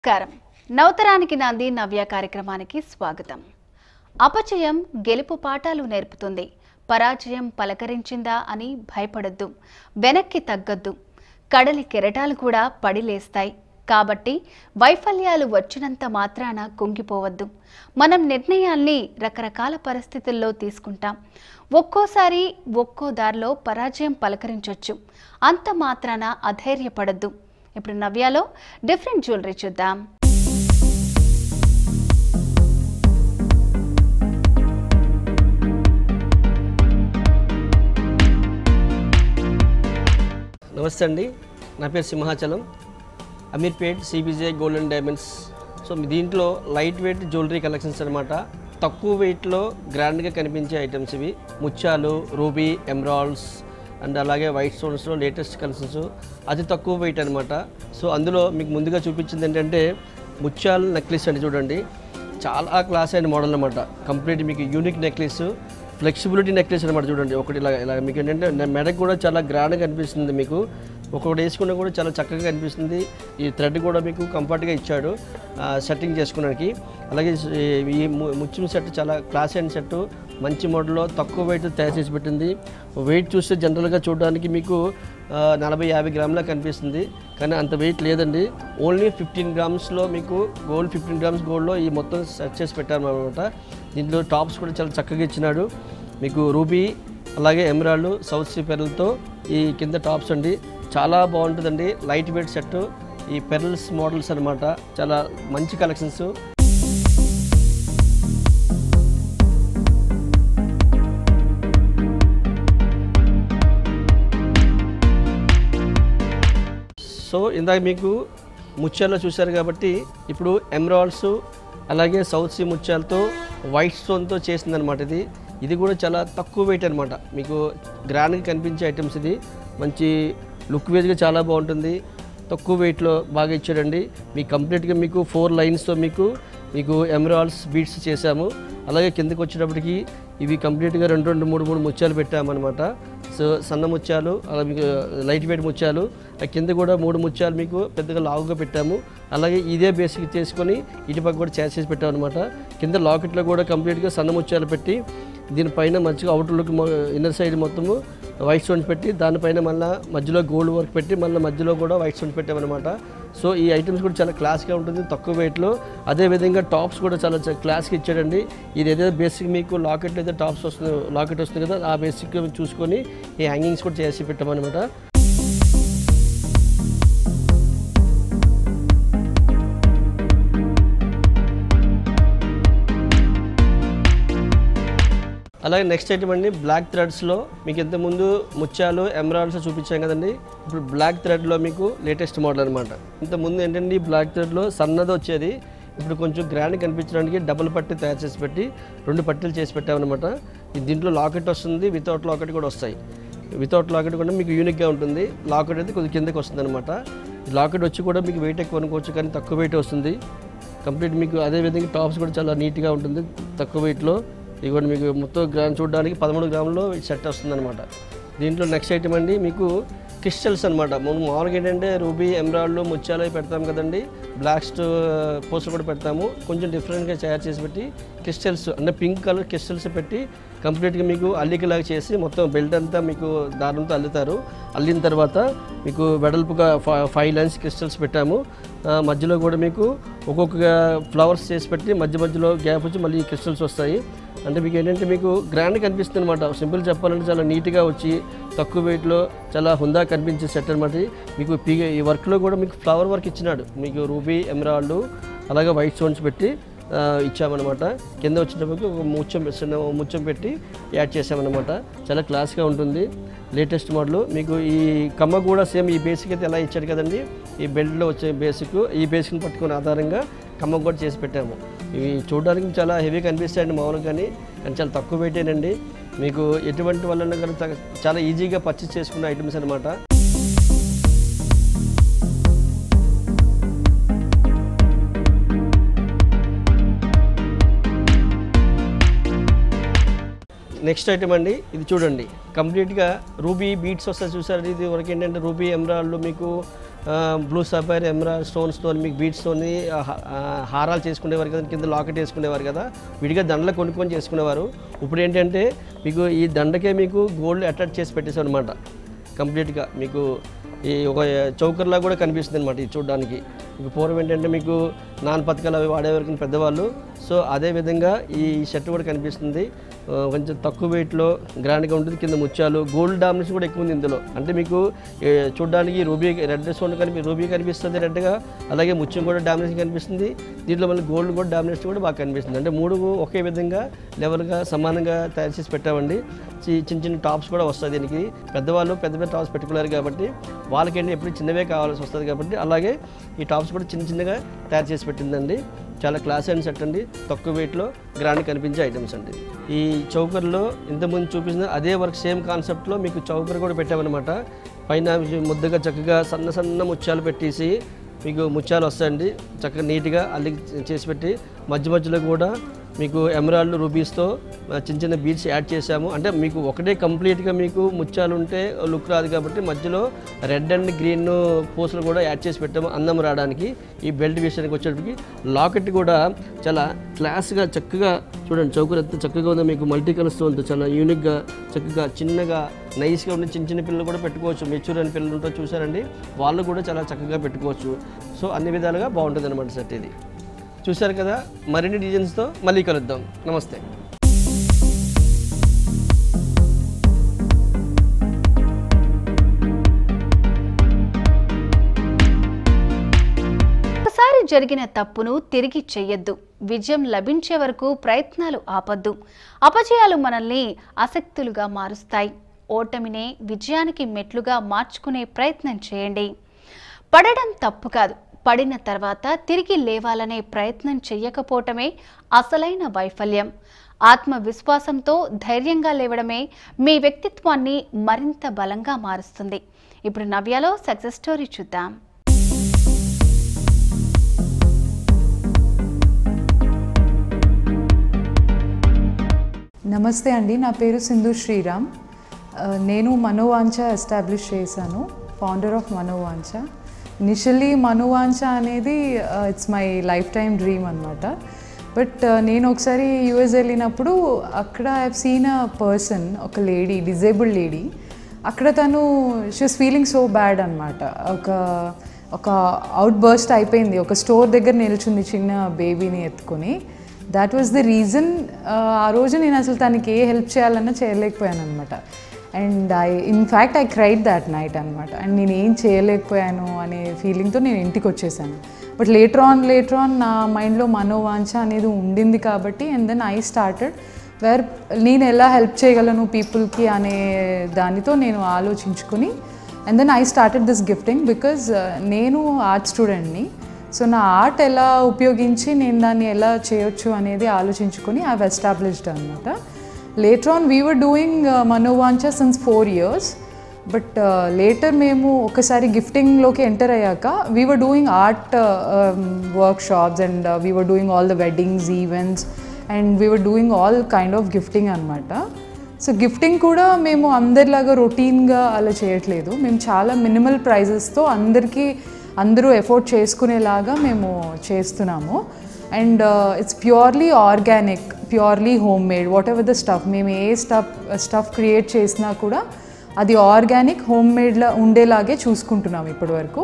నమస్కారం నవతరానికి నాంది నవ్య కార్యక్రమానికి స్వాగతం అపచయం గెలుపు పాఠాలు నేర్పుతుంది పరాజయం పలకరించిందా అని భయపడొద్దు వెనక్కి తగ్గొద్దు కడలి కెరటాలు కూడా పడిలేస్తాయి కాబట్టి వైఫల్యాలు వచ్చినంత మాత్రాన కుంగిపోవద్దు మనం నిర్ణయాల్ని రకరకాల పరిస్థితుల్లో తీసుకుంటాం ఒక్కోసారి ఒక్కో దారిలో పరాజయం పలకరించొచ్చు అంత మాత్రాన అధైర్యపడద్దు ఇప్పుడు నవ్యాలో డిఫరెంట్ జ్యువెలరీ చూద్దాం నమస్తే అండి నా పేరు Simhachalam Ameerpet CBJ gold and diamonds so మీ దీంట్లో లైట్ వెయిట్ జ్యువెలరీ కలెక్షన్స్ అనమాట తక్కువ వెయిట్లో గ్రాండ్గా కనిపించే ఐటమ్స్ ఇవి ముత్యాలు రూబీ ఎమరాల్డ్స్ అండ్ అలాగే వైట్ స్టోన్స్లో లేటెస్ట్ కలెక్షన్స్ అతి తక్కువ వెయిట్ అనమాట సో అందులో మీకు ముందుగా చూపించింది ఏంటంటే ముత్యాల నెక్లెస్ అండి చూడండి చాలా క్లాస్ అయిన మోడల్ అనమాట కంప్లీట్ మీకు యూనిక్ నెక్లెస్ ఫ్లెక్సిబిలిటీ నెక్లెస్ అనమాట చూడండి ఒకటి ఇలా ఇలా మీకు ఏంటంటే నె- మెడకు కూడా చాలా గ్రాండ్గా కనిపిస్తుంది మీకు ఒకటి వేసుకున్నా కూడా చాలా చక్కగా కనిపిస్తుంది ఈ థ్రెడ్ కూడా మీకు కంఫర్ట్గా ఇచ్చాడు ఆ, సెట్టింగ్ చేసుకోవడానికి అలాగే ఈ- ఈ ము- ముత్యం సెట్ చాలా క్లాస్ అయిన సెట్ మంచి మోడల్లో తక్కువ వెయిట్ తయారు చేసి పెట్టింది వెయిట్ చూస్తే జనరల్గా చూడడానికి మీకు ఆ, నలభై యాభై గ్రాములా కనిపిస్తుంది కానీ అంత వెయిట్ లేదండి ఓన్లీ ఫిఫ్టీన్ గ్రామ్స్లో మీకు గోల్డ్ ఫిఫ్టీన్ గ్రామ్స్ గోల్డ్లో ఈ మొత్తం సెట్ చేసి పెట్టారు అనమాట దీంట్లో టాప్స్ కూడా చాలా చక్కగా ఇచ్చినాడు మీకు రూబీ అలాగే ఎమరాల్డ్ సౌత్ సీ పెరల్తో ఈ కింద టాప్స్ అండి చాలా బాగుంటుందండి లైట్ వెయిట్ సెట్ ఈ పెరల్స్ మోడల్స్ అనమాట చాలా మంచి కలెక్షన్స్ సో ఇందాక మీకు ముత్యాల్లో చూశారు కాబట్టి ఇప్పుడు ఎమరాల్డ్స్ అలాగే సౌత్ సీ ముత్యాలతో వైట్ స్టోన్తో చేసిందనమాట ఇది ఇది కూడా చాలా తక్కువ వెయిట్ అనమాట మీకు గ్రాండ్గా కనిపించే ఐటమ్స్ ఇది మంచి లుక్ వేజ్గా చాలా బాగుంటుంది తక్కువ వెయిట్లో బాగా ఇచ్చాడండి మీకు కంప్లీట్గా మీకు ఫోర్ లైన్స్తో మీకు మీకు ఎమరాల్డ్స్ బీట్స్ చేశాము అలాగే కిందకి వచ్చేటప్పటికి ఇవి కంప్లీట్గా రెండు రెండు మూడు మూడు ముత్యాలు పెట్టామన్నమాట సో సన్న ముత్యాలు అలా మీకు లైట్ వెయిట్ ముత్యాలు ఆ కింద కూడా మూడు ముత్యాలు మీకు పెద్దగా లావుగా పెట్టాము అలాగే ఇదే బేసిక్ చేసుకొని ఇటుపక్క కూడా చేసి చేసి పెట్టాము అనమాట కింద లాకెట్లో కూడా కంప్లీట్గా సన్న ముత్యాలు పెట్టి దీనిపైన మంచిగా అవుటర్ లుక్ ఇన్నర్ సైడ్ మొత్తము వైట్ స్టోన్స్ పెట్టి దానిపైన మళ్ళీ మధ్యలో గోల్డ్ వర్క్ పెట్టి మళ్ళీ మధ్యలో కూడా వైట్ స్టోన్స్ పెట్టామన్నమాట సో ఈ ఐటమ్స్ కూడా చాలా క్లాస్గా ఉంటుంది తక్కువ వెయిట్లో అదేవిధంగా టాప్స్ కూడా చాలా చ- క్లాస్గా ఇచ్చాడండి ఇది ఏదైతే బేసిక్ మీకు లాకెట్ అయితే టాప్స్ వస్తుంది లాకెట్ వస్తుంది కదా ఆ బేసిక్ చూసుకొని ఈ హ్యాంగింగ్స్ కూడా చేసి పెట్టామన్నమాట అలాగే నెక్స్ట్ ఐటమ్ అండి బ్లాక్ థ్రెడ్స్లో మీకు ఇంతకుముందు ముత్యాలు ఎమరాల్డ్స్ చూపించాం కదండి ఇప్పుడు బ్లాక్ థ్రెడ్లో మీకు లేటెస్ట్ మోడల్ అనమాట ఇంతకుముందు ఏంటంటే ఈ బ్లాక్ థ్రెడ్లో సన్నది వచ్చేది ఇప్పుడు కొంచెం గ్రాండ్ కనిపించడానికి డబుల్ పట్టి తయారు చేసి పెట్టి రెండు పట్టీలు చేసి పెట్టామన్నమాట ఇది దీంట్లో లాకెట్ వస్తుంది వితౌట్ లాకెట్ కూడా వస్తాయి వితౌట్ లాకెట్ కూడా మీకు యూనిక్గా ఉంటుంది లాకెట్ అయితే కొద్దిగా కిందకి వస్తుంది అనమాట లాకెట్ వచ్చి కూడా మీకు వెయిట్ ఎక్కువ అనుకోవచ్చు కానీ తక్కువ వెయిట్ వస్తుంది కంప్లీట్ మీకు అదే విధంగా టాప్స్ కూడా చాలా నీట్గా ఉంటుంది తక్కువ వెయిట్లో ఇదిగోండి మీకు మొత్తం గ్రామ్ చూడడానికి పదమూడు గ్రాముల్లో సెట్ వస్తుంది అనమాట దీంట్లో నెక్స్ట్ ఐటమ్ అండి మీకు క్రిస్టల్స్ అనమాట మనం మామూలుగా ఏంటంటే రూబీ ఎమరాల్డ్ ముత్యాలు అవి పెడతాం కదండి బ్లాక్ పోస్టర్ కూడా పెడతాము కొంచెం డిఫరెంట్గా తయారు చేసి పెట్టి క్రిస్టల్స్ అంటే పింక్ కలర్ క్రిస్టల్స్ పెట్టి కంప్లీట్గా మీకు అల్లికలాగా చేసి మొత్తం బెల్ట్ అంతా మీకు దారంతో అల్లుతారు అల్లిన తర్వాత మీకు వెడల్పుగా ఫ- ఫైవ్ లైన్స్ క్రిస్టల్స్ పెట్టాము ఆ, మధ్యలో కూడా మీకు ఒక్కొక్క ఫ్లవర్స్ చేసి పెట్టి మధ్య మధ్యలో గ్యాప్ వచ్చి మళ్ళీ క్రిస్టల్స్ వస్తాయి అంటే మీకు ఏంటంటే మీకు గ్రాండ్ కనిపిస్తుంది అనమాట సింపుల్ చెప్పాలంటే చాలా నీట్గా వచ్చి తక్కువ వెయిట్లో చాలా హుందా కనిపించే సెట్ అనమాట మీకు పీ ఈ వర్క్లో కూడా మీకు ఫ్లవర్ వర్క్ ఇచ్చినాడు మీకు రూబీ ఎమరాల్డ్ అలాగే వైట్ స్టోన్స్ పెట్టి ఆ, ఇచ్చామన్నమాట కింద వచ్చినప్పటికి ఒక ముత్యం చిన్న ముత్యం పెట్టి యాడ్ చేసామన్నమాట చాలా క్లాస్గా ఉంటుంది లేటెస్ట్ మోడల్ మీకు ఈ కమ్మ కూడా సేమ్ ఈ బేసిక్ అయితే ఎలా ఇచ్చాడు కదండి ఈ బెల్ట్లో వచ్చే బేసిక్ ఈ బేసిక్ని పట్టుకునే ఆధారంగా కమ్మ కూడా చేసి పెట్టాము ఇవి చూడడానికి చాలా హెవీ కనిపిస్తాయండి మామూలుగా కానీ కానీ చాలా తక్కువ వెయిటేనండి మీకు ఎటువంటి వల్ల కానీ త- చాలా ఈజీగా పర్చేస్ చేసుకునే ఐటమ్స్ అనమాట నెక్స్ట్ ఐటమ్ అండి ఇది చూడండి కంప్లీట్గా రూబీ బీట్స్ వస్తాయి చూసారు ఇది వరకు ఏంటంటే రూబీ ఎమరాల్డ్ మీకు బ్లూ సఫైర్ ఎమరాల్డ్ స్టోన్స్తో మీకు బీట్స్తో హారాలు చేసుకునేవారు కదా కింద లాకెట్ వేసుకునేవారు కదా విడిగా దండలు కొనుక్కొని చేసుకునేవారు ఇప్పుడు ఏంటంటే మీకు ఈ దండకే మీకు గోల్డ్ అటాచ్ చేసి పెట్టేసాం అనమాట కంప్లీట్గా మీకు ఈ ఒక చౌకర్లా కూడా కనిపిస్తుంది అనమాట ఇది చూడడానికి మీకు పూర్వం ఏంటంటే మీకు నాన్ పథకాలు అవి వాడేవారికి పెద్దవాళ్ళు సో అదే విధంగా ఈ షర్ట్ కూడా కనిపిస్తుంది ఆ, కొంచెం తక్కువ వెయిట్లో గ్రాండ్గా ఉంటుంది కింద ముత్యాలు గోల్డ్ డామినేషన్ కూడా ఎక్కువ ఉంది ఇందులో అంటే మీకు ఏ, చూడడానికి రూబీ రెడ్ స్టోన్ కనిపి రూబీ కనిపిస్తుంది రెడ్గా అలాగే ముత్యం కూడా డామినేషన్ కనిపిస్తుంది దీంట్లో మళ్ళీ గోల్డ్ కూడా డామినేషన్ కూడా బాగా కనిపిస్తుంది అంటే మూడు ఒకే విధంగా లెవెల్గా సమానంగా తయారు చేసి పెట్టామండి చి- చిన్న చిన్న టాప్స్ కూడా వస్తాయి దీనికి పెద్దవాళ్ళు పెద్ద పెద్ద టాప్స్ పెట్టుకున్నారు కాబట్టి వాళ్ళకేంటి ఎప్పుడు చిన్నవే కావాల్సి వస్తుంది కాబట్టి అలాగే ఈ టాప్స్ కూడా చిన్న చిన్నగా తయారు చేసి పెట్టిందండి చాలా క్లాస్ అండ్ సెట్ అండి తక్కువ వెయిట్లో గ్రాండ్ కనిపించే ఐటమ్స్ అండి ఈ చౌకర్లో ఇంతకుముందు చూపించిన అదే వర్క్ సేమ్ కాన్సెప్ట్లో మీకు చౌకర్ కూడా పెట్టామన్నమాట పైన ముద్దగా చక్కగా సన్న సన్న ముత్యాలు పెట్టేసి మీకు ముత్యాలు వస్తాయండి చక్కగా నీట్గా అల్లి చేసి పెట్టి మధ్య మధ్యలో కూడా మీకు ఎమరాల్డ్ రూబీస్తో ఆ, చిన్న చిన్న బీడ్స్ యాడ్ చేసాము అంటే మీకు ఒకటే కంప్లీట్గా మీకు ముత్యాలు ఉంటే లుక్ రాదు కాబట్టి మధ్యలో రెడ్ అండ్ గ్రీన్ పూసలు కూడా యాడ్ చేసి పెట్టాము అందం రావడానికి ఈ బెల్ట్ విషయానికి వచ్చేటప్పటికి లాకెట్ కూడా చాలా క్లాస్గా చక్కగా చూడండి చౌకర్ ఎంత చక్కగా ఉందో మీకు మల్టీ కలర్ స్టోన్తో చాలా యూనిక్గా చక్కగా చిన్నగా నైస్గా ఉండే చిన్న చిన్న పిల్లలు కూడా పెట్టుకోవచ్చు మెచ్యూర్ అని పిల్లలు ఉంటో చూసారండి వాళ్ళు కూడా చాలా చక్కగా పెట్టుకోవచ్చు సో అన్ని విధాలుగా బాగుంటుంది అనమాట సెట్ ఇది చూశారు కదా మరిన్ని డిజైన్స్తో మళ్ళీ కలుద్దాం నమస్తే ఒకసారి జరిగిన తప్పును తిరిగి చెయ్యొద్దు విజయం లభించే వరకు ప్రయత్నాలు ఆపొద్దు అపజయాలు మనల్ని ఆసక్తులుగా మారుస్తాయి ఓటమినే విజయానికి మెట్లుగా మార్చుకునే ప్రయత్నం చేయండి పడడం తప్పు కాదు పడిన తర్వాత తిరిగి లేవాలనే ప్రయత్నం చెయ్యకపోవటమే అసలైన వైఫల్యం ఆత్మవిశ్వాసంతో ధైర్యంగా లేవడమే మీ వ్యక్తిత్వాన్ని మరింత బలంగా మారుస్తుంది ఇప్పుడు నవ్యాలో సక్సెస్ స్టోరీ చూద్దాం నమస్తే అండి నా పేరు సింధు శ్రీరామ్ ఆ, నేను మనోవాంఛ ఎస్టాబ్లిష్ చేశాను founder of Manovancha initially Manovancha అనేది it's my life time dream అనమాట బట్ నేను ఒకసారి యూఎస్ వెళ్ళినప్పుడు అక్కడ ఐ సీన్ అ పర్సన్ ఒక లేడీ డిజేబుల్డ్ లేడీ అక్కడ తను she was feeling so bad అనమాట ఒక ఒక అవుట్ బర్స్ట్ అయిపోయింది ఒక స్టోర్ దగ్గర నిల్చుంది చిన్న బేబీని ఎత్తుకొని దాట్ వాజ్ ద రీజన్ ఆ రోజు నేను అసలు తనకి ఏ హెల్ప్ చేయాలన్నా చేయలేకపోయాను అనమాట and I in fact I cried that night అనమాట అండ్ నేను ఏం చేయలేకపోయాను అనే ఫీలింగ్తో నేను ఇంటికి వచ్చేసాను but later on later on నా మైండ్లో మనోవాంఛ అనేది ఉండింది కాబట్టి and then I started where నేను ఎలా హెల్ప్ చేయగలను పీపుల్కి అనే దానితో నేను ఆలోచించుకుని and then I started this gifting because నేను ఆర్ట్ స్టూడెంట్ని సో నా ఆర్ట్ ఎలా ఉపయోగించి నేను దాన్ని ఎలా చేయొచ్చు అనేది ఆలోచించుకొని ఐ ఎస్టాబ్లిష్డ్ అనమాట later on we were doing Manovancha since four years but later మేము ఒకసారి గిఫ్టింగ్లోకి ఎంటర్ అయ్యాక we were doing art workshops and we were doing all the weddings events and we were doing all kind of gifting అనమాట so gifting కూడా మేము అందరిలాగా రొటీన్గా అలా చేయట్లేదు మేము చాలా మినిమల్ ప్రైజెస్తో అందరికీ అందరూ ఎఫోర్డ్ చేసుకునేలాగా మేము చేస్తున్నాము and it's purely organic purely home made whatever the stuff మేము ఏ స్టఫ్ స్టఫ్ క్రియేట్ చేసినా కూడా అది ఆర్గానిక్ హోమ్ మేడ్లా ఉండేలాగే చూసుకుంటున్నాం ఇప్పటి వరకు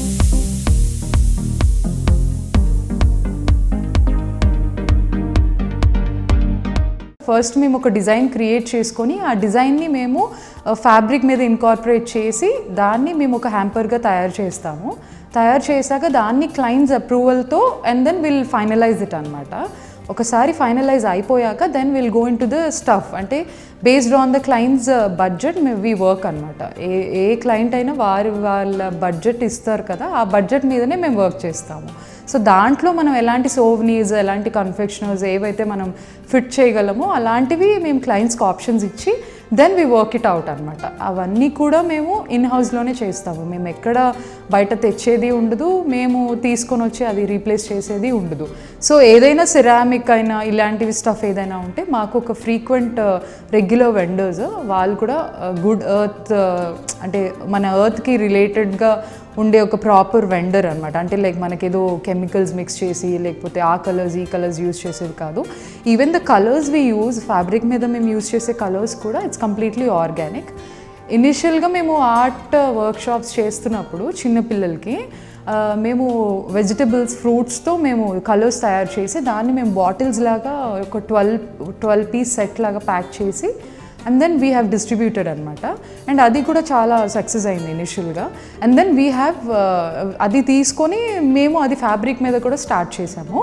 ఫస్ట్ మేము ఒక డిజైన్ క్రియేట్ చేసుకొని ఆ డిజైన్ని మేము ఫ్యాబ్రిక్ మీద ఇన్కార్పొరేట్ చేసి దాన్ని మేము ఒక హ్యాంపర్గా తయారు చేస్తాము తయారు చేశాక దాన్ని క్లయింట్స్ అప్రూవల్తో and then will finalize it అనమాట ఒకసారి ఫైనలైజ్ అయిపోయాక then will go in to the stuff అంటే based on the clients budget we work అనమాట ఏ ఏ క్లయింట్ అయినా వారి వాళ్ళ బడ్జెట్ ఇస్తారు కదా ఆ బడ్జెట్ మీదనే మేము వర్క్ చేస్తాము సో దాంట్లో మనం ఎలాంటి సోవ్నీస్ ఎలాంటి కన్ఫెక్షనర్స్ ఏవైతే మనం ఫిట్ చేయగలమో అలాంటివి మేము క్లయింట్స్కి ఆప్షన్స్ ఇచ్చి then we work it out అనమాట అవన్నీ కూడా మేము ఇన్ హౌస్లోనే చేస్తాము మేము ఎక్కడ బయట తెచ్చేది ఉండదు మేము తీసుకొని వచ్చి అది రీప్లేస్ చేసేది ఉండదు సో ఏదైనా సిరామిక్ అయినా ఇలాంటివి స్టఫ్ ఏదైనా ఉంటే మాకు ఒక ఫ్రీక్వెంట్ రెగ్యులర్ వెండర్స్ వాళ్ళు కూడా గుడ్ ఎర్త్ అంటే మన ఎర్త్కి రిలేటెడ్గా ఉండే ఒక ప్రాపర్ వెండర్ అనమాట అంటే లైక్ మనకి ఏదో కెమికల్స్ మిక్స్ చేసి లేకపోతే ఆ కలర్స్ ఈ కలర్స్ యూజ్ చేసేది కాదు even the colours we use fabric మీద మేము యూజ్ చేసే కలర్స్ కూడా ఇట్స్ కంప్లీట్లీ ఆర్గానిక్ ఇనిషియల్గా మేము ఆర్ట్ వర్క్షాప్స్ చేస్తున్నప్పుడు చిన్నపిల్లలకి ఆ, మేము వెజిటబుల్స్ ఫ్రూట్స్తో మేము కలర్స్ తయారు చేసి దాన్ని మేము బాటిల్స్ లాగా ఒక ట్వెల్వ్ ట్వెల్వ్ పీస్ సెట్ లాగా ప్యాక్ చేసి and then we have distributed అనమాట అండ్ అది కూడా చాలా సక్సెస్ అయింది ఇనిషియల్గా అండ్ దెన్ వీ హ్యావ్ అది తీసుకొని మేము అది ఫ్యాబ్రిక్ మీద కూడా స్టార్ట్ చేసాము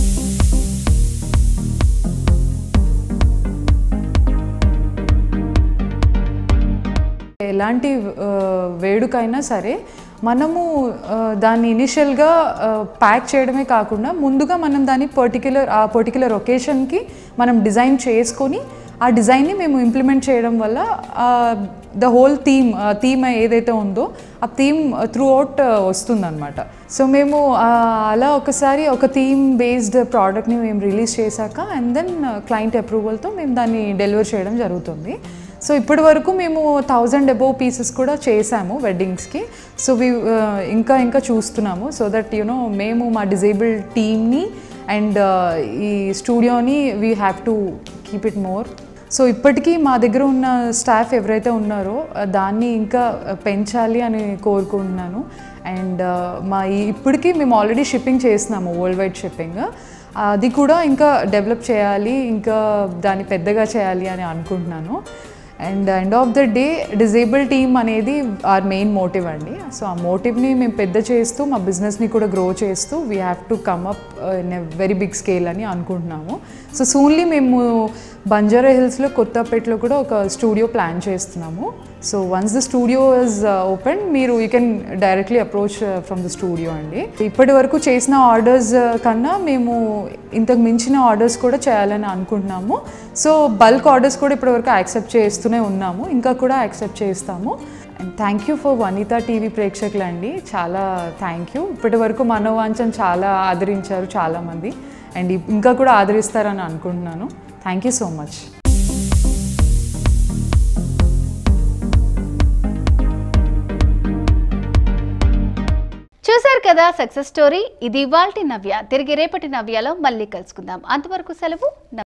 ఎలాంటి ఆ, వేడుకైనా సరే మనము ఆ, దాన్ని ఇనిషియల్గా ప్యాక్ చేయడమే కాకుండా ముందుగా మనం దాన్ని పర్టిక్యులర్ ఆ పర్టిక్యులర్ ఒకేషన్కి మనం డిజైన్ చేసుకొని ఆ డిజైన్ని మేము ఇంప్లిమెంట్ చేయడం వల్ల ద హోల్ థీమ్ థీమ్ ఏదైతే ఉందో ఆ థీమ్ త్రూ అవుట్ వస్తుందన్నమాట సో మేము ఆ, అలా ఒకసారి ఒక థీమ్ బేస్డ్ ప్రోడక్ట్ని మేము రిలీజ్ చేశాక అండ్ దెన్ క్లయింట్ అప్రూవల్తో మేము దాన్ని డెలివర్ చేయడం జరుగుతుంది సో ఇప్పటి వరకు మేము థౌజండ్ అబోవ్ పీసెస్ కూడా చేసాము వెడ్డింగ్స్కి సో వి ఇంకా ఇంకా చూస్తున్నాము సో దట్ యునో మేము మా డిజేబుల్ టీమ్ని అండ్ ఈ స్టూడియోని we have to keep it more so ఇప్పటికీ మా దగ్గర ఉన్న స్టాఫ్ ఎవరైతే ఉన్నారో ఆ, దాన్ని ఇంకా ఆ, పెంచాలి అని కోరుకుంటున్నాను అండ్ మా ఈ ఇప్పటికీ మేము ఆల్రెడీ షిప్పింగ్ చేస్తున్నాము వరల్డ్ వైడ్ షిప్పింగ్ అది కూడా ఇంకా డెవలప్ చేయాలి ఇంకా దాన్ని పెద్దగా చేయాలి అని అనుకుంటున్నాను and end of the day disable team అనేది ఆర్ మెయిన్ మోటివ్ అండి సో ఆ మోటివ్ని మేము పెద్ద చేస్తూ మా బిజినెస్ని కూడా గ్రో చేస్తూ we have to come up in a very big scale అని అనుకుంటున్నాము సో సూన్లీ మేము బంజారా హిల్స్లో కొత్తపేటలో కూడా ఒక స్టూడియో ప్లాన్ చేస్తున్నాము so once the studio is open మీరు you can directly approach from the studio అండి ఇప్పటి వరకు చేసిన ఆర్డర్స్ కన్నా మేము ఇంతకు మించిన ఆర్డర్స్ కూడా చేయాలని అనుకుంటున్నాము సో బల్క్ ఆర్డర్స్ కూడా ఇప్పటివరకు యాక్సెప్ట్ చేస్తూనే ఉన్నాము ఇంకా కూడా యాక్సెప్ట్ చేస్తాము and thank you for Vanitha TV ప్రేక్షకులండి చాలా థ్యాంక్ యూ ఇప్పటి వరకు మనోవాంఛను చాలా ఆదరించారు చాలామంది అండ్ ఇంకా కూడా ఆదరిస్తారని అనుకుంటున్నాను థ్యాంక్ యూ సో మచ్ చూశారు కదా సక్సెస్ స్టోరీ ఇది ఇవాల్టి నవ్య తిరిగి రేపటి నవ్యలో మళ్ళీ కలుసుకుందాం అంతవరకు సెలవు